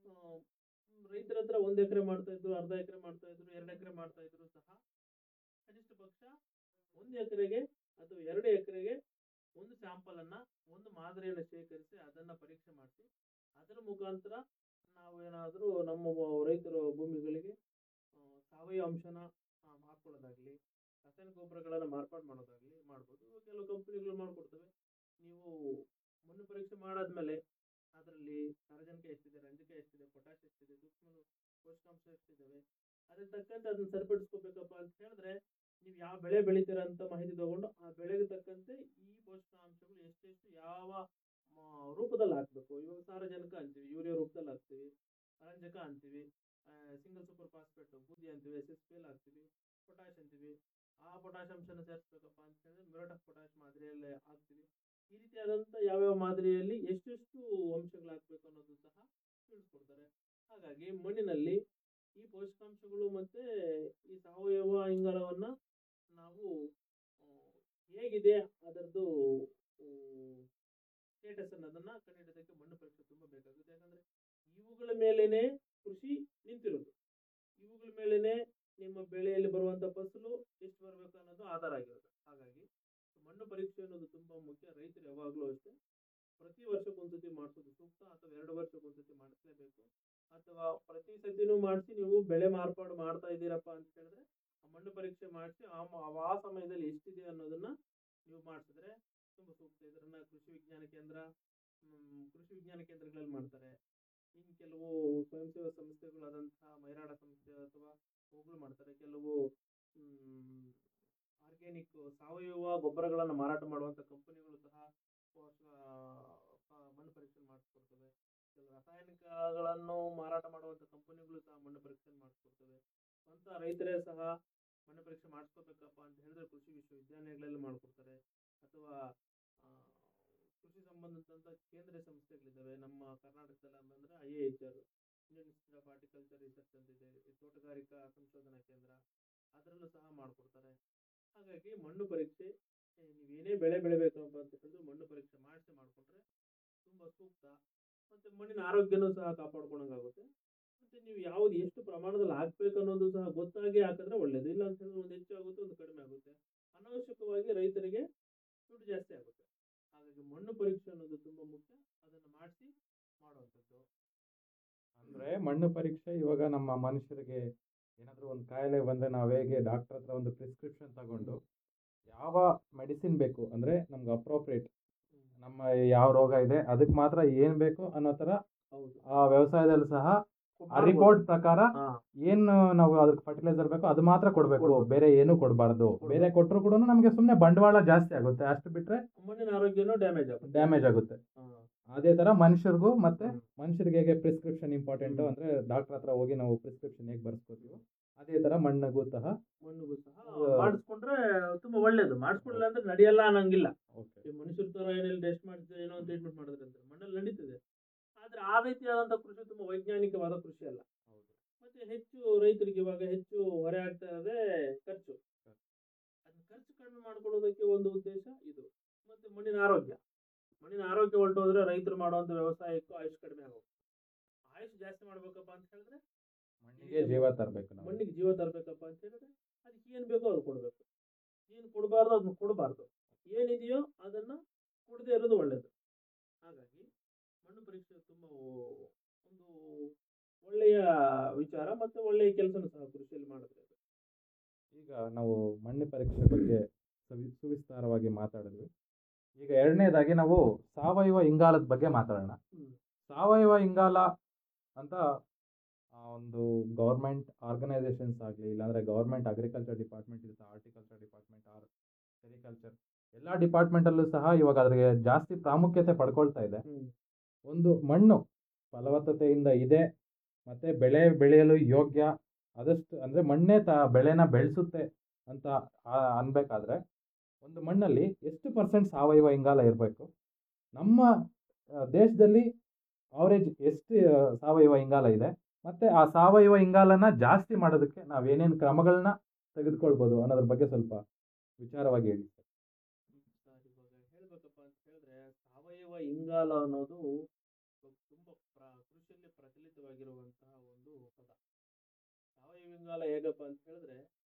ರೈತರ ಹತ್ರ ಒಂದು ಎಕರೆ ಮಾಡ್ತಾ ಇದ್ರು ಅರ್ಧ ಎಕರೆ ಮಾಡ್ತಾ ಇದ್ರು ಎರಡು ಎಕರೆ ಮಾಡ್ತಾ ಇದ್ರು ಸಹ ಕನಿಷ್ಠ ಪಕ್ಷ ಒಂದು ಎಕರೆಗೆ ಅಥವಾ ಎರಡು ಎಕರೆಗೆ ಒಂದು ಸ್ಯಾಂಪಲನ್ನು ಒಂದು ಮಾದರಿಯನ್ನು ಶೇಖರಿಸಿ ಅದನ್ನು ಪರೀಕ್ಷೆ ಮಾಡಿಸಿ ಅದರ ಮುಖಾಂತರ ನಾವು ಏನಾದರೂ ನಮ್ಮ ರೈತರ ಭೂಮಿಗಳಿಗೆ ಸಾವಯವ ಅಂಶನ ಹಾಕ್ಕೊಳ್ಳೋದಾಗಲಿ ರಾಸಾಯನಿಕ ಗೊಬ್ಬರಗಳನ್ನು ಮಾರ್ಪಾಡು ಮಾಡೋದಾಗಲಿ ಮಾಡ್ಬೋದು ಕೆಲವು ಕಂಪ್ನಿಗಳು ಮಾಡಿಕೊಡ್ತವೆ ನೀವು ಮಣ್ಣು ಪರೀಕ್ಷೆ ಮಾಡಾದ್ಮೇಲೆ ಅದರಲ್ಲಿ ಸಾರಜನಕ ಎಷ್ಟಿದೆ ರಂಜಕ ಎಷ್ಟಿದೆ ಪೊಟ್ಯಾಶ್ ಎಷ್ಟಿದೆ ಸೂಕ್ಷ್ಮ ಪೋಷಕಾಂಶ ಎಷ್ಟಿದ್ದಾವೆ ಅದಕ್ಕೆ ತಕ್ಕಂತೆ ಅದನ್ನ ಸರಿಪಡಿಸ್ಕೋಬೇಕಪ್ಪ ಅಂತ ಹೇಳಿದ್ರೆ ನೀವು ಯಾವ ಬೆಳೆ ಬೆಳಿತೀರ ಅಂತ ಮಾಹಿತಿ ತಗೊಂಡು ಆ ಬೆಳೆಗೆ ತಕ್ಕಂತೆ ಈ ಪೋಷಕಾಂಶಗಳು ಎಷ್ಟೆಷ್ಟು ಯಾವ ರೂಪದಲ್ಲಿ ಹಾಕಬೇಕು ಇವಾಗ ಸಾರಜನಕ ಅಂತೀವಿ ಯೂರಿಯಾ ರೂಪದಲ್ಲಿ ಹಾಕ್ತೀವಿ ರಂಜಕ ಅಂತೀವಿ ಸಿಂಗಲ್ ಸೂಪರ್ ಫಾಸ್ಫೇಟ್ ಬೂದಿ ಅಂತೀವಿ ಎಸ್ ಎಸ್ ಪಿ ಎಲ್ ಹಾಕ್ತೀವಿ ಪೊಟ್ಯಾಶ್ ಅಂತೀವಿ ಆ ಪೊಟ್ಯಾಶ್ ಅಂಶನ ಸೇರಿಸ್ಬೇಕಪ್ಪ ಅಂತ ಹೇಳಿದ್ರೆ ಮಿರೋಟ್ ಆಫ್ ಪೊಟ್ಯಾಶ್ ಮಾದರಿಯಲ್ಲಿ ಹಾಕ್ತೀವಿ ಈ ರೀತಿಯಾದಂಥ ಯಾವ್ಯಾವ ಮಾದರಿಯಲ್ಲಿ ಎಷ್ಟೆಷ್ಟು ಅಂಶಗಳು ಹಾಕಬೇಕು ಅನ್ನೋದು ಸಹ ತಿಳಿಸ್ಕೊಡ್ತಾರೆ ಹಾಗಾಗಿ ಮಣ್ಣಿನಲ್ಲಿ ಈ ಪೋಷಕಾಂಶಗಳು ಮತ್ತು ಈ ಸಾವಯವ ಇಂಗಾಲವನ್ನು ನಾವು ಹೇಗಿದೆ ಅದರದ್ದು ಸ್ಟೇಟಸ್ ಅನ್ನೋದನ್ನು ಕಂಡುಹಿಡಿಯೋದಕ್ಕೆ ಮಣ್ಣು ಪರೀಕ್ಷೆ ತುಂಬ ಬೇಕಾಗುತ್ತೆ ಯಾಕಂದರೆ ಇವುಗಳ ಮೇಲೇ ಕೃಷಿ ನಿಂತಿರೋದು ಇವುಗಳ ಮೇಲೇ ನಿಮ್ಮ ಬೆಳೆಯಲ್ಲಿ ಬರುವಂಥ ಫಸಲು ಎಷ್ಟು ಬರಬೇಕು ಅನ್ನೋದು ಆಧಾರ ಆಗಿರುತ್ತೆ ಹಾಗಾಗಿ ಮಣ್ಣು ಪರೀಕ್ಷೆ ಅನ್ನೋದು ತುಂಬ ಮುಖ್ಯ ರೈತರು ಯಾವಾಗಲೂ ಅಷ್ಟೇ ಪ್ರತಿ ವರ್ಷಕ್ಕೊಂದ್ಸತಿ ಮಾಡಿಸೋದು ಸೂಕ್ತ ಅಥವಾ ಎರಡು ವರ್ಷಕ್ಕೊಂದ್ಸತಿ ಮಾಡಿಸ್ಲೇಬೇಕು ಅಥವಾ ಪ್ರತಿ ಸತಿನೂ ಮಾಡಿಸಿ ನೀವು ಬೆಳೆ ಮಾರ್ಪಾಡು ಮಾಡ್ತಾ ಇದ್ದೀರಪ್ಪ ಅಂತ ಹೇಳಿದ್ರೆ ಆ ಮಣ್ಣು ಪರೀಕ್ಷೆ ಮಾಡಿಸಿ ಆ ಆ ಸಮಯದಲ್ಲಿ ಎಷ್ಟಿದೆ ಅನ್ನೋದನ್ನು ನೀವು ಮಾಡಿಸಿದ್ರೆ ತುಂಬ ಸೂಕ್ತ ಇದನ್ನು ಕೃಷಿ ವಿಜ್ಞಾನ ಕೇಂದ್ರ ಕೃಷಿ ವಿಜ್ಞಾನ ಕೇಂದ್ರಗಳಲ್ಲಿ ಮಾಡ್ತಾರೆ ಇನ್ನು ಕೆಲವು ಸ್ವಯಂ ಸೇವಾ ಸಂಸ್ಥೆಗಳಾದಂತಹ ಮೈರಾಡ ಸಂಸ್ಥೆ ಅಥವಾ ಅವುಗಳು ಮಾಡ್ತಾರೆ ಕೆಲವು ಆರ್ ಆರ್ಗ್ಯಾನಿಕ್ ಸಾವಯವ ಗೊಬ್ಬರಗಳನ್ನು ಮಾರಾಟ ಮಾಡುವಂಥ ಕಂಪನಿಗಳು ಸಹ ಪೋಷ- ಆ, ಮಣ್ಣು ಪರೀಕ್ಷೆ ಮಾಡಿಸ್ಕೊಡ್ತವೆ ಕೆಲವು ರಾಸಾಯನಿಕಗಳನ್ನು ಮಾರಾಟ ಮಾಡುವಂಥ ಕಂಪನಿಗಳು ಸಹ ಮಣ್ಣು ಪರೀಕ್ಷೆ ಮಾಡಿಸ್ಕೊಡ್ತವೆ ಸ್ವಂತ ರೈತರೇ ಸಹ ಮಣ್ಣು ಪರೀಕ್ಷೆ ಮಾಡಿಸ್ಕೋಬೇಕಪ್ಪ ಅಂತ ಹೇಳಿದ್ರೆ ಕೃಷಿ ವಿಶ್ವವಿದ್ಯಾಲಯಗಳಲ್ಲಿ ಮಾಡಿಕೊಡ್ತಾರೆ ಅಥವಾ ಆ, ಕೃಷಿ ಸಂಬಂಧಿಸಿದಂಥ ಕೇಂದ್ರೀಯ ಸಂಸ್ಥೆಗಳಿದ್ದಾವೆ ನಮ್ಮ ಕರ್ನಾಟಕದಲ್ಲಿ ಅಂತಂದರೆ I A H R Indian institute of horticulture research ಅಂತಿದೆ ಈ ತೋಟಗಾರಿಕಾ ಸಂಶೋಧನಾ ಕೇಂದ್ರ ಅದರಲ್ಲೂ ಸಹ ಮಾಡಿಕೊಡ್ತಾರೆ ಹಾಗಾಗಿ ಮಣ್ಣು ಪರೀಕ್ಷೆ ಏ, ನೀವೇನೇ ಬೆಳೆ ಬೆಳಿಬೇಕಪ್ಪ ಅಂತ ಹೇಳಿದ್ರು ಮಣ್ಣು ಪರೀಕ್ಷೆ ಮಾಡಿಸಿ ಮಾಡಿಕೊಂಡ್ರೆ ತುಂಬ ಸೂಕ್ತ ಮತ್ತು ಮಣ್ಣಿನ ಆರೋಗ್ಯನೂ ಸಹ ಕಾಪಾಡ್ಕೊಳಂಗಾಗುತ್ತೆ ಮತ್ತು ನೀವು ಯಾವ್ದು ಎಷ್ಟು ಪ್ರಮಾಣದಲ್ಲಿ ಹಾಕ್ಬೇಕು ಅನ್ನೋದು ಸಹ ಗೊತ್ತಾಗಿ ಹಾಕಿದ್ರೆ ಒಳ್ಳೇದು ಇಲ್ಲ ಅಂತ ಹೇಳಿದ್ರೆ ಒಂದು ಹೆಚ್ಚು ಆಗುತ್ತೆ ಒಂದು ಕಡಿಮೆ ಆಗುತ್ತೆ ಅನಾವಶ್ಯಕವಾಗಿ ರೈತರಿಗೆ ದುಡ್ಡು ಜಾಸ್ತಿ ಆಗುತ್ತೆ ಹಾಗಾಗಿ ಮಣ್ಣು ಪರೀಕ್ಷೆ ಅನ್ನೋದು ತುಂಬ ಮುಖ್ಯ ಅದನ್ನು ಮಾಡಿಸಿ ಮಾಡುವಂಥದ್ದು ಅಂದ್ರೆ ಮಣ್ಣು ಪರೀಕ್ಷೆ ಇವಾಗ ನಮ್ಮ ಮನುಷ್ಯರಿಗೆ ಏನಾದರೂ ಒಂದು ಕಾಯಿಲೆ ಬಂದರೆ ನಾವು ಹೇಗೆ ಡಾಕ್ಟರ್ ಹತ್ರ ಒಂದು ಪ್ರಿಸ್ಕ್ರಿಪ್ಷನ್ ತಗೊಂಡು ಯಾವ ಮೆಡಿಸಿನ್ ಬೇಕು ಅಂದರೆ ನಮ್ಗೆ ಅಪ್ರೋಪ್ರಿಯೇಟ್ ನಮ್ಮ ಯಾವ ರೋಗ ಇದೆ ಅದಕ್ಕೆ ಮಾತ್ರ ಏನು ಬೇಕು ಅನ್ನೋ ಥರ ಹೌದು ಆ ವ್ಯವಸಾಯದಲ್ಲಿ ಸಹ ಆ ರಿಪೋರ್ಟ್ ಪ್ರಕಾರ ಹಾ ಏನು ನಾವು ಅದಕ್ಕೆ ಫರ್ಟಿಲೈಸರ್ ಬೇಕು ಅದು ಮಾತ್ರ ಕೊಡಬೇಕು ಕೊಡ್ಬೇಕು. ಬೇರೆ ಏನು ಕೊಡಬಾರ್ದು ಬೇರೆ ಕೊಟ್ಟರು ಕೂಡ ನಮಗೆ ಸುಮ್ಮನೆ ಬಂಡವಾಳ ಜಾಸ್ತಿ ಆಗುತ್ತೆ ಅಷ್ಟು ಬಿಟ್ಟರೆ ಮಣ್ಣಿನ ಆರೋಗ್ಯನೂ ಡ್ಯಾಮೇಜ್ ಆಗುತ್ತೆ ಡ್ಯಾಮೇಜ್ ಆಗುತ್ತೆ ಹಾ. ಅದೇ ಥರ ಮನುಷ್ಯರಿಗೂ ಮತ್ತೆ ಹ್ಮ್. ಮನುಷ್ಯರಿಗೆ ಹೇಗೆ ಪ್ರಿಸ್ಕ್ರಿಪ್ಷನ್ ಇಂಪಾರ್ಟೆಂಟು ಹ್ಮ್. ಅಂದರೆ ಡಾಕ್ಟರ್ ಹತ್ರ ಹೋಗಿ ನಾವು ಪ್ರಿಸ್ಕ್ರಿಪ್ಷನ್ ಹೇಗೆ ಬರ್ಸ್ಕೊತೀವೋ ಅದೇ ಥರ ಮಣ್ಣಿಗೂ ಸಹ ಮಣ್ಣಿಗೂ ಸಹ ಅದು- ಮಾಡಿಸ್ಕೊಂಡ್ರೆ ತುಂಬಾ ಒಳ್ಳೇದು ಮಾಡಿಸ್ಕೊಳ್ಳಿಲ್ಲ ಅಂದ್ರೆ ನಡೆಯಲ್ಲ ಅನ್ನಂಗಿಲ್ಲ ಓಕೆ ಈ ಮನುಷ್ಯರ ತರ ಏನೆಲ್ಲ ಟೆಸ್ಟ್ ಮಾಡಿದ್ರೆ ಏನೋ ಟ್ರೀಟ್ಮೆಂಟ್ ಮಾಡಿದ್ರೆ ಅಂತ ಮಣ್ಣಲ್ಲಿ ನಡೀತದೆ ಆದ್ರೆ ಆ ರೀತಿಯಾದಂಥ ಕೃಷಿ ತುಂಬಾ ವೈಜ್ಞಾನಿಕವಾದ ಕೃಷಿ ಅಲ್ಲ ಹೌದು ಮತ್ತೆ ಹೆಚ್ಚು ರೈತರಿಗೆ ಇವಾಗ ಹೆಚ್ಚು ಹೊರೆ ಆಗ್ತಾ ಇರೋದೇ ಖರ್ಚು ಅದನ್ನ ಖರ್ಚು ಕಡಿಮೆ ಮಾಡ್ಕೊಳ್ಳೋದಕ್ಕೆ ಒಂದು ಉದ್ದೇಶ ಇದು ಮತ್ತೆ ಮಣ್ಣಿನ ಆರೋಗ್ಯ ಮಣ್ಣಿನ ಆರೋಗ್ಯ ಹೊರಟೋದ್ರೆ ರೈತರು ಮಾಡುವಂಥ ವ್ಯವಸಾಯಕ್ಕೂ ಆಯುಷ್ ಕಡಿಮೆ ಆಗೋದು ಆಯುಷ್ ಜಾಸ್ತಿ ಮಾಡ್ಬೇಕಪ್ಪ ಅಂತ ಹೇಳಿದ್ರೆ ಮಣ್ಣಿಗೆ ಜೀವ ತರಬೇಕು ನಾವು ಮಣ್ಣಿಗೆ ಜೀವ ತರಬೇಕಪ್ಪ ಅಂತ ಹೇಳಿದ್ರೆ ಅದಕ್ಕೆ ಏನು ಬೇಕೋ ಅದು ಕೊಡಬೇಕು ಏನು ಕೊಡಬಾರ್ದು ಅದನ್ನ ಕೊಡಬಾರ್ದು ಏನಿದೆಯೋ ಅದನ್ನು ಕೊಡದೇ ಇರೋದು ಒಳ್ಳೆಯದು ಹಾಗಾಗಿ ಮಣ್ಣು ಪರೀಕ್ಷೆ ತುಂಬ ಒಂದು ಒಳ್ಳೆಯ ವಿಚಾರ ಮತ್ತು ಒಳ್ಳೆಯ ಕೆಲಸನೂ ಸಹ ಕೃಷಿಯಲ್ಲಿ ಮಾಡಿದ್ರೆ ಅದು. ಈಗ ನಾವು ಮಣ್ಣು ಪರೀಕ್ಷೆ ಬಗ್ಗೆ ಸವಿ ಸುವಿಸ್ತಾರವಾಗಿ ಮಾತಾಡಿದ್ವಿ ಈಗ ಎರಡನೇದಾಗಿ ನಾವು ಸಾವಯವ ಇಂಗಾಲದ ಬಗ್ಗೆ ಮಾತಾಡೋಣ ಹ್ಮ್. ಸಾವಯವ ಇಂಗಾಲ ಅಂತ ಆ, ಒಂದು ಗೌರ್ಮೆಂಟ್ ಆರ್ಗನೈಸೇಷನ್ಸ್ ಆಗಲಿ ಇಲ್ಲಾಂದರೆ ಗೌರ್ಮೆಂಟ್ ಅಗ್ರಿಕಲ್ಚರ್ ಡಿಪಾರ್ಟ್ಮೆಂಟ್ ಇರುತ್ತೆ ಆರ್ಟಿಕಲ್ಚರ್ ಡಿಪಾರ್ಟ್ಮೆಂಟ್ ಆರ್ ಸೆರಿಕಲ್ಚರ್ ಎಲ್ಲ ಡಿಪಾರ್ಟ್ಮೆಂಟಲ್ಲೂ ಸಹ ಇವಾಗ ಅದ್ರಿಗೆ ಜಾಸ್ತಿ ಪ್ರಾಮುಖ್ಯತೆ ಪಡ್ಕೊಳ್ತಾ ಇದೆ ಒಂದು ಮಣ್ಣು ಫಲವತ್ತತೆಯಿಂದ ಇದೆ ಮತ್ತು ಬೆಳೆ ಬೆಳೆಯಲು ಯೋಗ್ಯ ಆದಷ್ಟು ಅಂದರೆ ಮಣ್ಣೇ ತ ಬೆಳೆನ ಬೆಳೆಸುತ್ತೆ ಅಂತ ಆ- ಅನ್ಬೇಕಾದ್ರೆ ಒಂದು ಮಣ್ಣಲ್ಲಿ ಎಷ್ಟು ಪರ್ಸೆಂಟ್ ಸಾವಯವ ಇಂಗಾಲ ಇರಬೇಕು ನಮ್ಮ ಆ, ದೇಶದಲ್ಲಿ ಅವರೇಜ್ ಎಷ್ಟು ಆ, ಸಾವಯವ ಇಂಗಾಲ ಇದೆ ಮತ್ತು ಆ ಸಾವಯವ ಇಂಗಾಲನ ಜಾಸ್ತಿ ಮಾಡೋದಕ್ಕೆ ನಾವೇನೇನು ಕ್ರಮಗಳನ್ನ ತೆಗೆದುಕೊಳ್ಬೋದು ಅನ್ನೋದ್ರ ಬಗ್ಗೆ ಸ್ವಲ್ಪ ವಿಚಾರವಾಗಿ ಹೇಳಿ ಸರ್ ಸರ್ ಇವಾಗ ಹೇಳ್ಬೇಕಪ್ಪ ಅಂತ ಹೇಳಿದ್ರೆ ಸಾವಯವ ಇಂಗಾಲ ಅನ್ನೋದು ಇವಾಗ ತುಂಬ ಪ್ರ ಕೃಷಿಯಲ್ಲಿ ಪ್ರಚಲಿತವಾಗಿರುವಂತಹ ಒಂದು ಪದ ಸಾವಯವ ಇಂಗಾಲ ಹೇಗಪ್ಪ ಅಂತ ಹೇಳಿದ್ರೆ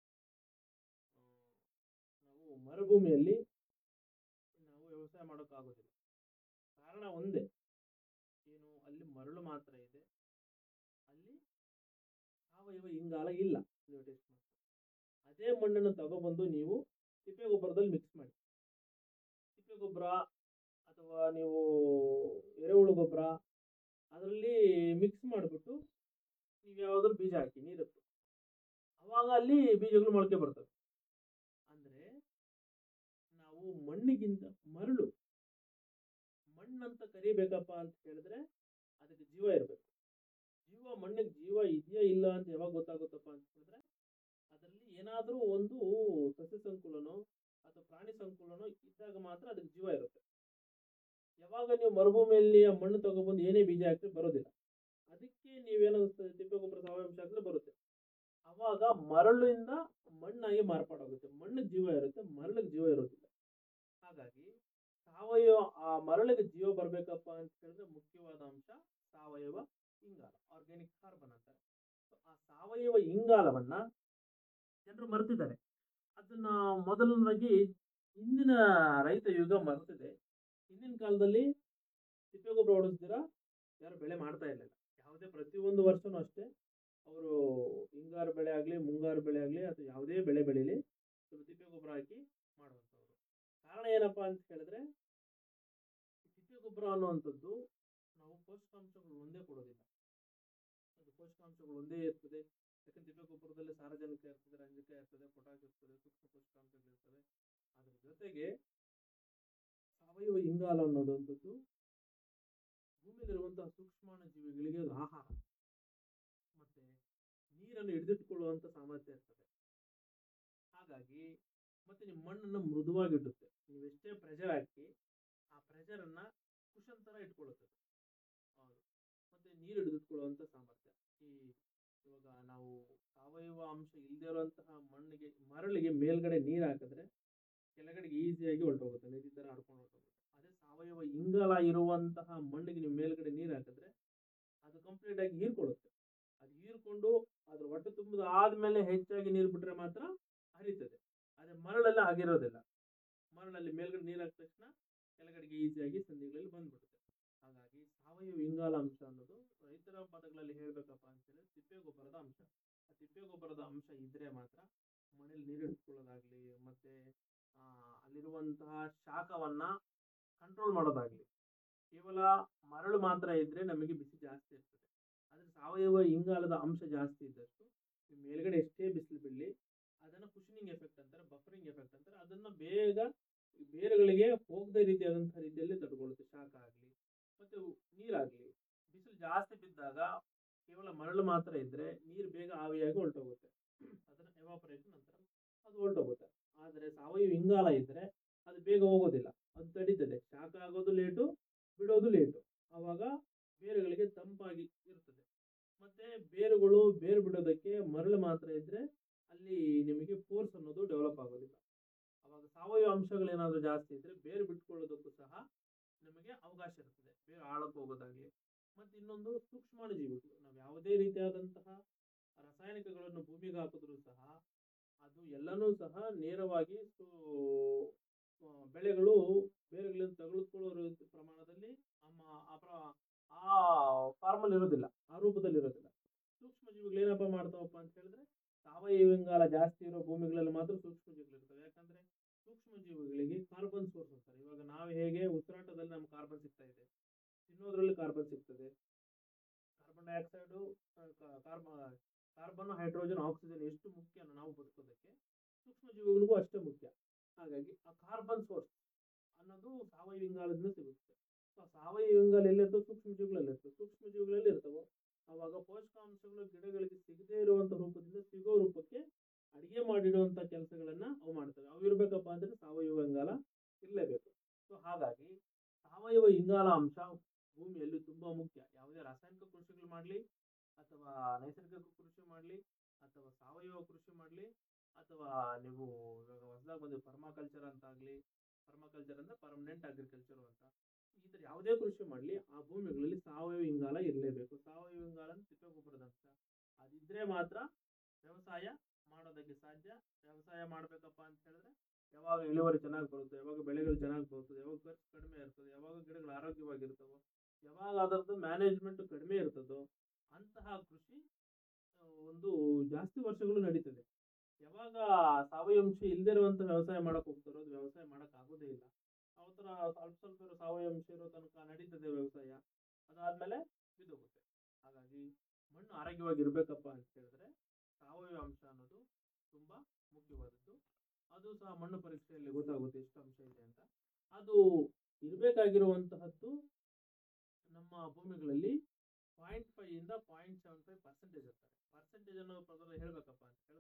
ಆ, ನಾವು ಮರುಭೂಮಿಯಲ್ಲಿ ನಾವು ವ್ಯವಸಾಯ ಮಾಡೋಕ್ಕಾಗೋದಿಲ್ಲ ಕಾರಣ ಒಂದೇ ಏನು ಅಲ್ಲಿ ಮರಳು ಮಾತ್ರ ಇದೆ ಅಲ್ಲಿ ಸಾವಯವ ಇಂಗಾಲ ಇಲ್ಲ ನೀವು ಟೆಸ್ಟ್ ಮಾಡಿ ಅದೇ ಮಣ್ಣನ್ನು ತಗೊಬಂದು ನೀವು ತಿಪ್ಪೆ ಗೊಬ್ಬರದಲ್ಲಿ ಮಿಕ್ಸ್ ಮಾಡಿ ತಿಪ್ಪೆ ಗೊಬ್ಬರ ಅಥವಾ ನೀವು ಎರೆಹುಳು ಗೊಬ್ಬರ ಅದರಲ್ಲಿ ಮಿಕ್ಸ್ ಮಾಡಿಬಿಟ್ಟು ನೀವು ಯಾವುದಾದ್ರು ಬೀಜ ಹಾಕಿ ನೀರತ್ತು ಅವಾಗ ಅಲ್ಲಿ ಬೀಜಗಳು ಮೊಳಕೆ ಬರ್ತವೆ ಅಂದರೆ ನಾವು ಮಣ್ಣಿಗಿಂತ ಮರಳು ಮಣ್ಣಂತ ಕರಿಬೇಕಪ್ಪ ಅಂತ ಹೇಳಿದ್ರೆ ಅದಕ್ಕೆ ಜೀವ ಇರಬೇಕು ಜೀವ ಮಣ್ಣಿಗೆ ಜೀವ ಇದೆಯಾ ಇಲ್ಲ ಅಂತ ಯಾವಾಗ ಗೊತ್ತಾಗುತ್ತಪ್ಪ ಅಂತ ಹೇಳಿದ್ರೆ ಅದರಲ್ಲಿ ಏನಾದರೂ ಒಂದು ಸಸ್ಯ ಸಂಕುಲನೋ ಅಥವಾ ಪ್ರಾಣಿ ಸಂಕುಲನೋ ಇದ್ದಾಗ ಮಾತ್ರ ಅದಕ್ಕೆ ಜೀವ ಇರುತ್ತೆ ಯಾವಾಗ ನೀವು ಮರುಭೂಮಿಯಲ್ಲಿ ಆ ಮಣ್ಣು ತಗೊಬಂದು ಏನೇ ಬೀಜ ಹಾಕಿದ್ರೆ ಬರೋದಿಲ್ಲ ಅದಕ್ಕೆ ನೀವೇನೋ ಸ- ತಿಪ್ಪೆ ಗೊಬ್ಬರ ಸಾವಯವ ಹಾಕಿದ್ರೆ ಬರುತ್ತೆ ಅವಾಗ ಮರಳಿಂದ ಮಣ್ಣಾಗಿ ಮಾರ್ಪಾಡಾಗುತ್ತೆ ಮಣ್ಣಿಗೆ ಜೀವ ಇರುತ್ತೆ ಮರಳಿಗೆ ಜೀವ ಇರೋದಿಲ್ಲ ಹಾಗಾಗಿ ಸಾವಯವ ಆ ಮರಳಿಗೆ ಜೀವ ಬರಬೇಕಪ್ಪ ಅಂತ ಹೇಳಿದ್ರೆ ಮುಖ್ಯವಾದ ಅಂಶ ಸಾವಯವ ಇಂಗಾಲ ಆರ್ಗ್ಯಾನಿಕ್ ಕಾರ್ಬನ್ ಅಂತಾರೆ So, ಆ ಸಾವಯವ ಇಂಗಾಲವನ್ನ ಜನರು ಮರೆತಿದ್ದಾರೆ ಅದನ್ನ ಮೊದಲನೇದಾಗಿ ಹಿಂದಿನ ರೈತ ಯುಗ ಮರೆತಿದೆ ಹಿಂದಿನ ಕಾಲದಲ್ಲಿ ತಿಪ್ಪೆ ಗೊಬ್ಬರ ಹೊಡೆಸ್ದಿರ ಯಾರು ಬೆಳೆ ಮಾಡ್ತಾ ಇರಲಿಲ್ಲ ಯಾವುದೇ ಪ್ರತಿಯೊಂದು ವರ್ಷನೂ ಅಷ್ಟೇ ಅವರು ಹಿಂಗಾರು ಬೆಳೆ ಆಗಲಿ ಮುಂಗಾರು ಬೆಳೆ ಆಗಲಿ ಅಥವಾ ಯಾವುದೇ ಬೆಳೆ ಬೆಳೀಲಿ ಸ್ವಲ್ಪ ತಿಪ್ಪೆ ಗೊಬ್ಬರ ಹಾಕಿ ಮಾಡುವಂಥವ್ರು ಕಾರಣ ಏನಪ್ಪ ಅಂತ ಹೇಳಿದ್ರೆ ಈ ತಿಪ್ಪೆ ಗೊಬ್ಬರ ಅನ್ನುವಂಥದ್ದು ನಾವು ಪೋಷಕಾಂಶಗಳು ಒಂದೇ ಕೊಡೋದಿಲ್ಲ ಅದು ಪೋಷಕಾಂಶಗಳು ಒಂದೇ ಇರ್ತದೆ ಯಾಕಂದ್ರೆ ತಿಪ್ಪೆ ಗೊಬ್ಬರದಲ್ಲಿ ಸಾರಜನಕ ಇರ್ತದೆ ರಂಜಕ ಇರ್ತದೆ ಪೊಟ್ಯಾಶ್ ಇರ್ತದೆ ಸೂಕ್ಷ್ಮ ಪೋಷಕಾಂಶಗಳಿರ್ತದೆ ಅದ್ರ ಜೊತೆಗೆ ಸಾವಯವ ಇಂಗಾಲ ಅನ್ನೋದಂಥದ್ದು ಭೂಮಿಯಲ್ಲಿರುವಂತಹ ಸೂಕ್ಷ್ಮಾಣು ಜೀವಿಗಳಿಗೆ ಅದು ಆಹಾರ ಮತ್ತೆ ನೀರನ್ನು ಹಿಡಿದಿಟ್ಕೊಳ್ಳುವಂಥ ಸಾಮರ್ಥ್ಯ ಇರ್ತದೆ ಹಾಗಾಗಿ ಮತ್ತೆ ನಿಮ್ಮ ಮಣ್ಣನ್ನು ಮೃದುವಾಗಿಡುತ್ತೆ ನೀವು ಎಷ್ಟೇ ಪ್ರೆಷರ್ ಹಾಕಿ ಆ ಪ್ರೆಷರನ್ನು ಕುಶನ್ ಥರ ಇಟ್ಕೊಳ್ಳುತ್ತೆ ಅದು. ಹೌದು ಮತ್ತೆ ನೀರು ಹಿಡಿದಿಟ್ಕೊಳ್ಳುವಂಥ ಸಾಮರ್ಥ್ಯ ಈ ಇವಾಗ ನಾವು ಸಾವಯವ ಅಂಶ ಇಲ್ಲದೆ ಇರುವಂತಹ ಮಣ್ಣಿಗೆ ಮರಳಿಗೆ ಮೇಲ್ಗಡೆ ನೀರು ಹಾಕಿದ್ರೆ ಕೆಳಗಡೆಗೆ ಈಸಿಯಾಗಿ ಹೊರಟೋಗುತ್ತೆ ನದಿ ಥರ ಹರ್ಕೊಂಡು ಹೊರಟೋಗುತ್ತೆ ಅದೇ ಸಾವಯವ ಇಂಗಾಲ ಇರುವಂತಹ ಮಣ್ಣಿಗೆ ನೀವು ಮೇಲ್ಗಡೆ ನೀರು ಹಾಕಿದ್ರೆ ಅದು ಕಂಪ್ಲೀಟ್ ಆಗಿ ಹೀರ್ಕೊಳ್ಳುತ್ತೆ ಅದು ಹೀರ್ಕೊಂಡು ಅದ್ರ ಹೊಟ್ಟೆ ತುಂಬದ ಆದ್ಮೇಲೆ ಹೆಚ್ಚಾಗಿ ನೀರು ಬಿಟ್ರೆ ಮಾತ್ರ ಹರಿತದೆ ಅದೇ ಮರಳೆಲ್ಲ ಆಗಿರೋದಿಲ್ಲ ಮರಳಲ್ಲಿ ಮೇಲ್ಗಡೆ ನೀರು ಹಾಕಿದ ತಕ್ಷಣ ಕೆಳಗಡೆಗೆ ಈಸಿಯಾಗಿ ಸಂಧಿಗಳಲ್ಲಿ ಬಂದ್ಬಿಡುತ್ತೆ ಹಾಗಾಗಿ ಸಾವಯವ ಇಂಗಾಲ ಅಂಶ ಅನ್ನೋದು ರೈತರ ಪದಗಳಲ್ಲಿ ಹೇಳ್ಬೇಕಪ್ಪ ಅಂತಂದ್ರೆ ತಿಪ್ಪೆ ಗೊಬ್ಬರದ ಅಂಶ ಆ ತಿಪ್ಪೆ ಗೊಬ್ಬರದ ಅಂಶ ಇದ್ರೆ ಮಾತ್ರ ಮನೇಲಿ ನೀರು ಹಿಡಿದುಕೊಳ್ಳೋದಾಗ್ಲಿ ಮತ್ತೆ ಆ, ಅಲ್ಲಿರುವಂತಹ ಶಾಖವನ್ನ ಕಂಟ್ರೋಲ್ ಮಾಡೋದಾಗ್ಲಿ ಕೇವಲ ಮರಳು ಮಾತ್ರ ಇದ್ರೆ ನಮಗೆ ಬಿಸಿ ಜಾಸ್ತಿ ಇರ್ತದೆ ಆದರೆ ಸಾವಯವ ಇಂಗಾಲದ ಅಂಶ ಜಾಸ್ತಿ ಇದ್ದಷ್ಟು ಈ ಮೇಲ್ಗಡೆ ಎಷ್ಟೇ ಬಿಸಿಲು ಬೀಳಲಿ ಅದನ್ನು ಕುಷನಿಂಗ್ ಎಫೆಕ್ಟ್ ಅಂತಾರೆ ಬಫರಿಂಗ್ ಎಫೆಕ್ಟ್ ಅಂತಾರೆ ಅದನ್ನು ಬೇಗ ಬೇರುಗಳಿಗೆ ಹೋಗದ ರೀತಿಯಾದಂಥ ರೀತಿಯಲ್ಲಿ ತಡ್ಕೊಳ್ಳುತ್ತೆ ಶಾಖ ಆಗಲಿ ಮತ್ತು ನೀರಾಗಲಿ ಬಿಸಿಲು ಜಾಸ್ತಿ ಬಿದ್ದಾಗ ಕೇವಲ ಮರಳು ಮಾತ್ರ ಇದ್ದರೆ ನೀರು ಬೇಗ ಆವಿಯಾಗಿ ಹೊರಟೋಗುತ್ತೆ ಅದನ್ನು ಎವಾಪರೇಷನ್ ಅಂತಾರೆ ಅದು ಹೊರಟೋಗುತ್ತೆ ಆದರೆ ಸಾವಯವ ಇಂಗಾಲ ಇದ್ದರೆ ಅದು ಬೇಗ ಹೋಗೋದಿಲ್ಲ ಅದು ತಡೀತದೆ ಶಾಖ ಆಗೋದು ಲೇಟು ಬಿಡೋದು ಲೇಟು ಆವಾಗ ಬೇರುಗಳಿಗೆ ತಂಪಾಗಿ ಇರ್ತದೆ ಮತ್ತು ಬೇರುಗಳು ಬೇರು ಬಿಡೋದಕ್ಕೆ ಮರಳು ಮಾತ್ರ ಇದ್ದರೆ ಅಲ್ಲಿ ನಿಮಗೆ ಫೋರ್ಸ್ ಅನ್ನೋದು ಡೆವಲಪ್ ಆಗೋದಿಲ್ಲ ಅವಾಗ ಸಾವಯವ ಅಂಶಗಳೇನಾದರೂ ಜಾಸ್ತಿ ಇದ್ದರೆ ಬೇರು ಬಿಟ್ಕೊಳ್ಳೋದಕ್ಕೂ ಸಹ ನಮಗೆ ಅವಕಾಶ ಇರ್ತದೆ ಬೇರು ಆಳಕ್ಕೆ ಹೋಗೋದಾಗಲಿ ಮತ್ತು ಇನ್ನೊಂದು ಸೂಕ್ಷ್ಮಾಣು ಜೀವಿಗಳು ನಾವು ಯಾವುದೇ ರೀತಿಯಾದಂತಹ ರಾಸಾಯನಿಕಗಳನ್ನು ಭೂಮಿಗೆ ಹಾಕಿದ್ರೂ ಸಹ ಅದು ಎಲ್ಲನೂ ಸಹ ನೇರವಾಗಿ ಸು ಆ, ಬೆಳೆಗಳು ಬೇರುಗಳಿಂದ ತೆಗೆದುಕೊಳ್ಳೋ ರೀತಿ ಪ್ರಮಾಣದಲ್ಲಿ ನಮ್ಮ ಆ ಪ್ರ- ಆ ಫಾರ್ಮಲ್ಲಿ ಇರೋದಿಲ್ಲ ಆ ರೂಪದಲ್ಲಿ ಇರೋದಿಲ್ಲ ಸೂಕ್ಷ್ಮ ಜೀವಿಗಳು ಏನಪ್ಪ ಮಾಡ್ತಾವಪ್ಪ ಅಂತ ಹೇಳಿದ್ರೆ ಸಾವಯವ ಇಂಗಾಲ ಜಾಸ್ತಿ ಇರೋ ಭೂಮಿಗಳಲ್ಲಿ ಮಾತ್ರ ಸೂಕ್ಷ್ಮ ಜೀವಿಗಳು ಇರ್ತವೆ ಯಾಕಂದ್ರೆ ಸೂಕ್ಷ್ಮ ಜೀವಿಗಳಿಗೆ ಕಾರ್ಬನ್ ಸೋರ್ಸ್ ಅಂತಾರೆ ಇವಾಗ ನಾವು ಹೇಗೆ ಉಸಿರಾಟದಲ್ಲಿ ನಮ್ಗೆ ಕಾರ್ಬನ್ ಸಿಗ್ತಾ ಇದೆ ತಿನ್ನೋದ್ರಲ್ಲಿ ಕಾರ್ಬನ್ ಸಿಗ್ತದೆ carbon dioxide carbon carbon hydrogen oxygen ಎಷ್ಟು ಮುಖ್ಯ ನಾವು ಬದುಕೋದಕ್ಕೆ ಸೂಕ್ಷ್ಮ ಜೀವಿಗಳಿಗೂ ಅಷ್ಟೇ ಮುಖ್ಯ ಹಾಗಾಗಿ ಆ ಕಾರ್ಬನ್ ಸೋರ್ಸ್ ಅನ್ನೋದು ಸಾವಯವ ಇಂಗಾಲದಿಂದ ಸಿಗುತ್ತೆ ಸೊ ಸಾವಯವ ಇಂಗಾಲ ಎಲ್ಲಿರ್ತವೆ ಸೂಕ್ಷ್ಮ ಜೀವಿಗಳಲ್ಲಿ ಇರ್ತವೆ ಸೂಕ್ಷ್ಮ ಜೀವಿಗಳಲ್ಲಿ ಇರ್ತವೆ ಆವಾಗ ಪೋಷಕಾಂಶಗಳು ಗಿಡಗಳಿಗೆ ಸಿಗದೇ ಇರುವಂಥ ರೂಪದಿಂದ ಸಿಗೋ ರೂಪಕ್ಕೆ ಅಡಿಗೆ ಮಾಡಿಡುವಂಥ ಕೆಲಸಗಳನ್ನು ಅವು ಮಾಡ್ತವೆ ಅವು ಇರಬೇಕಪ್ಪ ಅಂದರೆ ಸಾವಯವ ಇಂಗಾಲ ಇರಲೇಬೇಕು ಸೊ ಹಾಗಾಗಿ ಸಾವಯವ ಇಂಗಾಲ ಅಂಶ ಭೂಮಿಯಲ್ಲಿ ತುಂಬ ಮುಖ್ಯ ಯಾವುದೇ ರಾಸಾಯನಿಕ ಕೃಷಿಗಳು ಮಾಡಲಿ ಅಥವಾ ನೈಸರ್ಗಿಕ ಕೃಷಿ ಮಾಡಲಿ ಅಥವಾ ಸಾವಯವ ಕೃಷಿ ಮಾಡಲಿ ಅಥವಾ ನೀವು ಇವಾಗ ಹೊಸದಾಗಿ ಬಂದು ಪರ್ಮಾಕಲ್ಚರ್ ಅಂತ ಆಗಲಿ ಪರ್ಮಾಕಲ್ಚರ್ ಅಂದರೆ ಪರ್ಮನೆಂಟ್ ಅಗ್ರಿಕಲ್ಚರ್ ಅಂತ ಈ ಥರ ಯಾವುದೇ ಕೃಷಿ ಮಾಡಲಿ ಆ ಭೂಮಿಗಳಲ್ಲಿ ಸಾವಯವ ಇಂಗಾಲ ಇರಲೇಬೇಕು ಸಾವಯವ ಇಂಗಾಲ ಅಂದ್ರೆ ತಿಪ್ಪೆ ಗೊಬ್ಬರದ ಅಂಶ ಅದಿದ್ದರೆ ಮಾತ್ರ ವ್ಯವಸಾಯ ಮಾಡೋದಕ್ಕೆ ಸಾಧ್ಯ ವ್ಯವಸಾಯ ಮಾಡಬೇಕಪ್ಪ ಅಂತ ಹೇಳಿದ್ರೆ ಯಾವಾಗ ಇಳುವರಿ ಚೆನ್ನಾಗಿ ಬರುತ್ತೆ ಯಾವಾಗ ಬೆಳೆಗಳು ಚೆನ್ನಾಗಿ ಬರ್ತದೆ ಯಾವಾಗ ಖರ್ಚು ಕಡಿಮೆ ಇರ್ತದೆ ಯಾವಾಗ ಗಿಡಗಳು ಆರೋಗ್ಯವಾಗಿರ್ತವೋ ಯಾವಾಗ ಅದರದ್ದು ಮ್ಯಾನೇಜ್ಮೆಂಟ್ ಕಡಿಮೆ ಇರ್ತದೋ ಅಂತಹ ಕೃಷಿ ಆ, ಒಂದು ಜಾಸ್ತಿ ವರ್ಷಗಳು ನಡೀತದೆ ಯಾವಾಗ ಸಾವಯವ ಅಂಶ ಇಲ್ಲದೆ ಇರುವಂಥ ವ್ಯವಸಾಯ ಮಾಡಕ್ಕೆ ಹೋಗ್ತಾರೋ ಅದು ವ್ಯವಸಾಯ ಮಾಡಕ್ಕೆ ಆಗೋದೇ ಇಲ್ಲ ಅವತ್ತರ ಸ್ವಲ್ಪ ಸ್ವಲ್ಪ ಇರೋ ಸಾವಯವ ಅಂಶ ಇರೋ ತನಕ ನಡೀತದೆ ವ್ಯವಸಾಯ ಅದಾದಮೇಲೆ ಬಿದ್ದೋಗುತ್ತೆ ಹಾಗಾಗಿ ಮಣ್ಣು ಆರೋಗ್ಯವಾಗಿರ್ಬೇಕಪ್ಪ ಅಂತ ಹೇಳಿದ್ರೆ ಸಾವಯವ ಅಂಶ ಅನ್ನೋದು ತುಂಬ ಮುಖ್ಯವಾದದ್ದು ಅದು ಸಹ ಮಣ್ಣು ಪರೀಕ್ಷೆಯಲ್ಲಿ ಗೊತ್ತಾಗುತ್ತೆ ಎಷ್ಟು ಅಂಶ ಇದೆ ಅಂತ ಅದು ಇರಬೇಕಾಗಿರುವಂತಹದ್ದು ನಮ್ಮ ಭೂಮಿಗಳಲ್ಲಿ ಪಾಯಿಂಟ್ ಫೈವ್ ಇಂದ ಪಾಯಿಂಟ್ ಸೆವೆನ್ ಫೈವ್ ಪರ್ಸೆಂಟೇಜ್ ಇರ್ತಾರೆ ಪರ್ಸೆಂಟೇಜ್ ಅನ್ನೋ ಪದದಲ್ಲಿ ಹೇಳ್ಬೇಕಪ್ಪ ಅಂತ ಹೇಳಿದ್ರೆ